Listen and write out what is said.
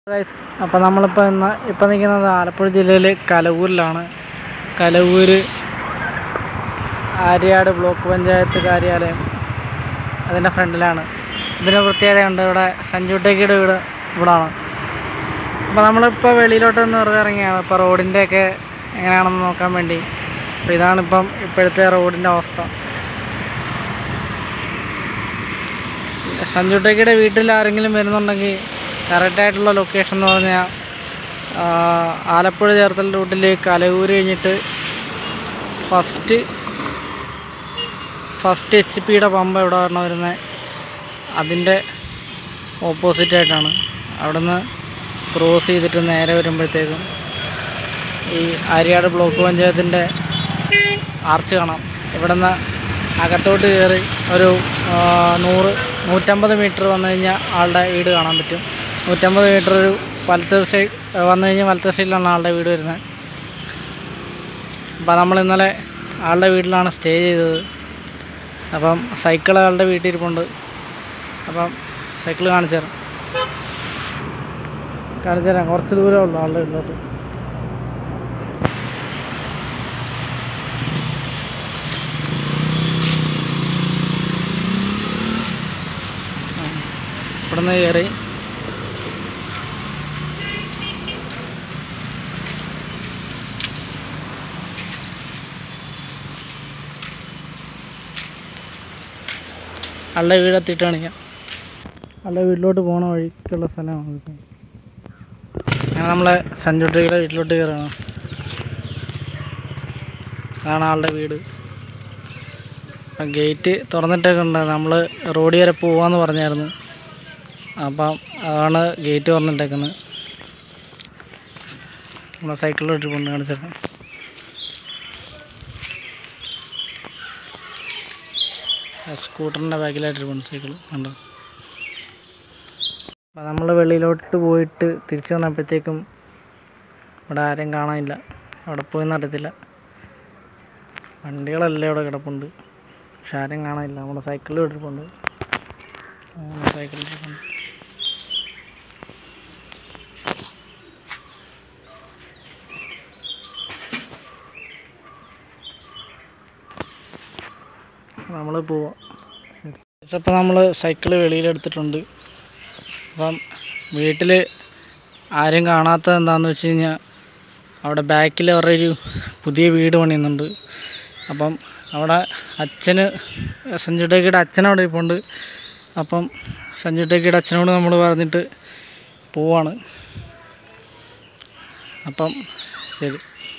guys അപ്പോൾ നമ്മളിപ്പോൾ ഇന്ന് ഇപ്പോൾ നിൽക്കുന്നത് ആലപ്പുഴ ജില്ലയിൽ കലവൂരിലാണ് കലവൂർ ആര്യാട് ബ്ലോക്ക് പഞ്ചായത്ത് കാര്യാലയം അതിൻ്റെ ഫ്രണ്ടിലാണ് ഇതിന് പ്രത്യേകതയുണ്ട് ഇവിടെ സഞ്ജു ടെക്കിയുടെ വീട് ഇവിടാണ് അപ്പോൾ നമ്മളിപ്പോൾ വെളിയിലോട്ട് ഒന്ന് വെറുതെ ഇറങ്ങിയാണ് ഇപ്പോൾ റോഡിൻ്റെയൊക്കെ എങ്ങനെയാണെന്ന് നോക്കാൻ വേണ്ടി അപ്പോൾ ഇതാണിപ്പം ഇപ്പോഴത്തെ റോഡിൻ്റെ അവസ്ഥ സഞ്ജു ടെക്കിയുടെ വീട്ടിൽ ആരെങ്കിലും വരുന്നുണ്ടെങ്കിൽ കറക്റ്റായിട്ടുള്ള ലൊക്കേഷൻ എന്ന് പറഞ്ഞാൽ ആ, ആലപ്പുഴ ചേർത്തൽ റൂട്ടിൽ കലയൂർ കഴിഞ്ഞിട്ട് ഫസ്റ്റ് ഫസ്റ്റ് എച്ച് പിയുടെ പമ്പ് എവിടെ വരണം വരുന്നത് അതിൻ്റെ ഓപ്പോസിറ്റായിട്ടാണ് അവിടുന്ന് ക്രോസ് ചെയ്തിട്ട് നേരെ വരുമ്പോഴത്തേക്കും ഈ ആര്യാട് ബ്ലോക്ക് പഞ്ചായത്തിൻ്റെ ആർച്ച് കാണാം ഇവിടുന്ന് അകത്തോട്ട് കയറി ഒരു ആ, നൂറ് നൂറ്റമ്പത് മീറ്റർ വന്നു കഴിഞ്ഞാൽ ആളുടെ വീട് കാണാൻ പറ്റും നൂറ്റമ്പത് മീറ്റർ ഒരു വലത്തെ സൈഡ് വന്നു കഴിഞ്ഞാൽ വലത്തെ സൈഡിലാണ് ആളുടെ വീട് വരുന്നത് അപ്പോൾ നമ്മൾ ഇന്നലെ ആളുടെ വീട്ടിലാണ് സ്റ്റേ ചെയ്തത് അപ്പം സൈക്കിൾ ആളുടെ വീട്ടിൽ ഇരിപ്പുണ്ട് അപ്പം സൈക്കിൾ കാണിച്ചു തരാം കാണിച്ചു തരാം കുറച്ച് ദൂരമേ ഉള്ളൂ ആളുടെ വീട്ടിലോട്ട് ഇവിടുന്ന് കയറി ആളുടെ വീടെത്തിയിട്ട് കാണിക്കാം ആളുടെ വീട്ടിലോട്ട് പോണ വഴിക്കുള്ള സ്ഥലമാണ് ഇത് അങ്ങനെ നമ്മളെ സഞ്ജുട്ടിയുടെ വീട്ടിലോട്ട് കയറുകയാണ് അതാണ് ആളുടെ വീട് ഗേറ്റ് തുറന്നിട്ടൊക്കെ ഉണ്ട് നമ്മൾ റോഡ് വരെ പോവാന്ന് പറഞ്ഞായിരുന്നു അപ്പം അതാണ് ഗേറ്റ് തുറന്നിട്ടേക്കുന്നത് നമ്മളെ സൈക്കിളിലോട്ട് കൊണ്ട് കാണിച്ചേക്കാം സ്കൂട്ടറിൻ്റെ ബാക്കിലായിട്ട് പോകുന്നു സൈക്കിൾ കണ്ടോ അപ്പം നമ്മൾ വെളിയിലോട്ട് പോയിട്ട് തിരിച്ചു വന്നപ്പോഴത്തേക്കും ഇവിടെ ആരെയും കാണാനില്ല അവിടെ പോയി നടത്തില്ല വണ്ടികളെല്ലാം ഇവിടെ കിടപ്പുണ്ട് പക്ഷെ ആരും കാണാനില്ല നമ്മുടെ സൈക്കിളിൽ ഇട്ടിട്ടുണ്ട് സൈക്കിളിൽ ഇട്ടിട്ടുണ്ട് നമ്മൾ പോവാം ഇപ്പം നമ്മൾ സൈക്കിള് വെളിയിലെടുത്തിട്ടുണ്ട് അപ്പം വീട്ടിൽ ആരും കാണാത്തത് എന്താണെന്ന് വെച്ച് കഴിഞ്ഞാൽ അവിടെ ബാക്കിൽ അവരുടെ ഒരു പുതിയ വീട് പണിയുന്നുണ്ട് അപ്പം അവിടെ അച്ഛന് സഞ്ജു ടേക്കിയുടെ അച്ഛൻ അവിടെ ഇരിപ്പുണ്ട് അപ്പം സഞ്ജു ടേക്കിയുടെ അച്ഛനോട് നമ്മൾ പറഞ്ഞിട്ട് പോവാണ് അപ്പം ശരി